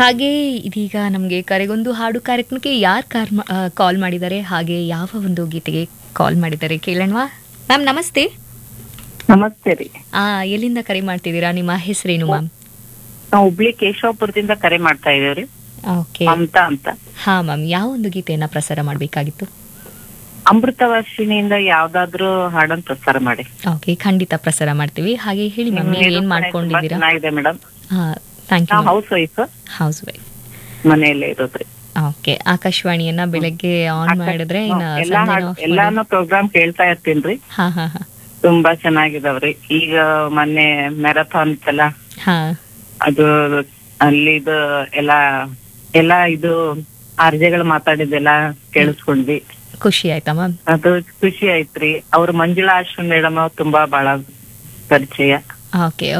ಹಾಗೆ ಇದೀಗ ನಮಗೆ ಕರೆಗೊಂದು ಹಾಡು ಕಾರ್ಯಕ್ರಮಕ್ಕೆ ಯಾರು ಕಾರ್ ಕಾಲ್ ಮಾಡಿದ್ದಾರೆ ಹಾಗೆ ಯಾವ ಒಂದು ಗೀತೆಗೆ ಕಾಲ್ ಮಾಡಿದ್ದಾರೆ ಕೇಳೋಣವಾ ಮ್ಯಾಮ್ ನಮಸ್ತೆ ನಮಸ್ತೆ ರೀ ಆ ಎಲ್ಲಿಂದ ಕರೆ ಮಾಡ್ತಿದ್ದೀರಾ ನಿಮ್ಮ ಹೆಸರೇನು ಮ್ಯಾಮ್ ನಾವು ಹುಬ್ಳಿ ಕೇಶವಪುರದಿಂದ ಕರೆ ಮಾಡ್ತಾ ಇದೇವ್ರಿ ಓಕೆ ಮಮತಾ ಅಂತ ಹಾ ಮ್ಯಾಮ್ ಯಾವ ಒಂದು ಗೀತೆಯನ್ನ ಪ್ರಸಾರ ಮಾಡಬೇಕಾಗಿತ್ತು ಅಮೃತ ವರ್ಷಿಣಿಯಿಂದ ಯಾವ್ದಾದ್ರು ಹಾಡನ್ ಪ್ರಸಾರ ಮಾಡಿ ಓಕೆ ಖಂಡಿತ ಪ್ರಸಾರ ಮಾಡ್ತೀವಿ ಹಾಗೆ ಹೇಳಿ ಮ್ಯಾಮ್ ನೀವು ಏನ್ ಮಾಡ್ಕೊಂಡಿದ್ದೀರಾ ಚೆನ್ನಾಗಿದೆ ಮೇಡಮ್ ಹಾ ಥ್ಯಾಂಕ್ ಯು ನಾವು ಹೌಸ್ ವೈಫ್ ಹೌಸ್ ವೈಫ್ ಮನೆಯಲ್ಲೇ ಇರೋದ್ರಿ ಓಕೆ ಆಕಾಶವಾಣಿಯನ್ನ ಬೆಳಗ್ಗೆ ಆನ್ ಮಾಡಿದ್ರೆ ಇನ್ನ ಎಲ್ಲಾ ಸಂಜೆ ಹಾಡ್- off ಮಾಡಿ- ಎಲ್ಲಾನು ಪ್ರೋಗ್ರಾಮ್ ಕೇಳ್ತಾ ಇರ್ತೀನ್ರಿ ಹಾ ಹಾ ಹಾ ತುಂಬಾ ಚೆನ್ನಾಗಿದಾವ್ರಿ ಈಗ ಮೊನ್ನೆ ಮ್ಯಾರಥಾನ್ ಇತ್ತಲ್ಲ ಹಾ ಅದು ಅಲ್ಲಿದು ಎಲ್ಲಾ ಎಲ್ಲಾ ಇದು ಆರ್ಜೆಗಳು ಮಾತಾಡಿದ್ದೆಲ್ಲ ಕೇಳಿಸ್ಕೊಂಡ್ವಿ ಖುಷಿ ಆಯ್ತಾ ಮ್ಯಾಮ್ ಅದು ಖುಷಿ ಆಯ್ತ್ರಿ ಅವ್ರ ಮಂಜುಳಾ ಅಶ್ವಿನ್ ಮೇಡಮ್ ತುಂಬಾ ಬಹಳ ಪರಿಚಯ ಓಕೆ